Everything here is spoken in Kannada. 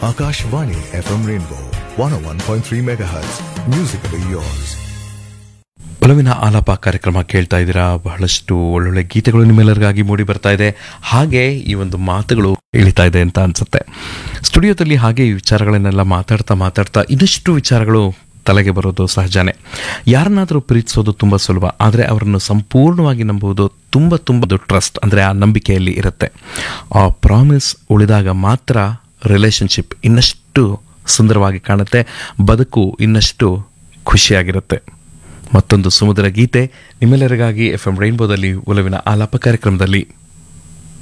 Akashvani FM Rainbow 101.3 MHz. Musically yours. ಒಲವಿನ ಆಲಾಪ ಕಾರ್ಯಕ್ರಮ ಕೇಳ್ತಾ ಇದ್ದೀರಾ ಬಹಳಷ್ಟು ಒಳ್ಳೊಳ್ಳೆ ಗೀತೆಗಳು ನಿಮ್ಮೆಲ್ಲರಿಗಾಗಿ ಮೂಡಿ ಬರ್ತಾ ಇದೆ ಹಾಗೆ ಈ ಒಂದು ಮಾತುಗಳು ಇಳಿತಾ ಇದೆ ಅಂತ ಅನ್ಸುತ್ತೆ ಸ್ಟುಡಿಯೋದಲ್ಲಿ ಹಾಗೆ ಈ ವಿಚಾರಗಳನ್ನೆಲ್ಲ ಮಾತಾಡ್ತಾ ಮಾತಾಡ್ತಾ ಇನ್ನಷ್ಟು ವಿಚಾರಗಳು ತಲೆಗೆ ಬರೋದು ಸಹಜನೇ ಯಾರನ್ನಾದರೂ ಪ್ರೀತಿಸೋದು ತುಂಬ ಸುಲಭ ಆದರೆ ಅವರನ್ನು ಸಂಪೂರ್ಣವಾಗಿ ನಂಬುವುದು ತುಂಬ ತುಂಬ ಟ್ರಸ್ಟ್ ಅಂದರೆ ಆ ನಂಬಿಕೆಯಲ್ಲಿ ಇರುತ್ತೆ ಆ ಪ್ರಾಮಿಸ್ ಉಳಿದಾಗ ಮಾತ್ರ ರಿಲೇಶನ್ಶಿಪ್ ಇನ್ನಷ್ಟು ಸುಂದರವಾಗಿ ಕಾಣುತ್ತೆ ಬದುಕು ಇನ್ನಷ್ಟು ಖುಷಿಯಾಗಿರುತ್ತೆ ಮತ್ತೊಂದು ಸುಮಧುರ ಗೀತೆ ನಿಮ್ಮೆಲ್ಲರಿಗಾಗಿ ಎಫ್ ಎಂ ರೈನ್ಬೋದಲ್ಲಿ ಒಲವಿನ ಆಲಾಪ ಕಾರ್ಯಕ್ರಮದಲ್ಲಿ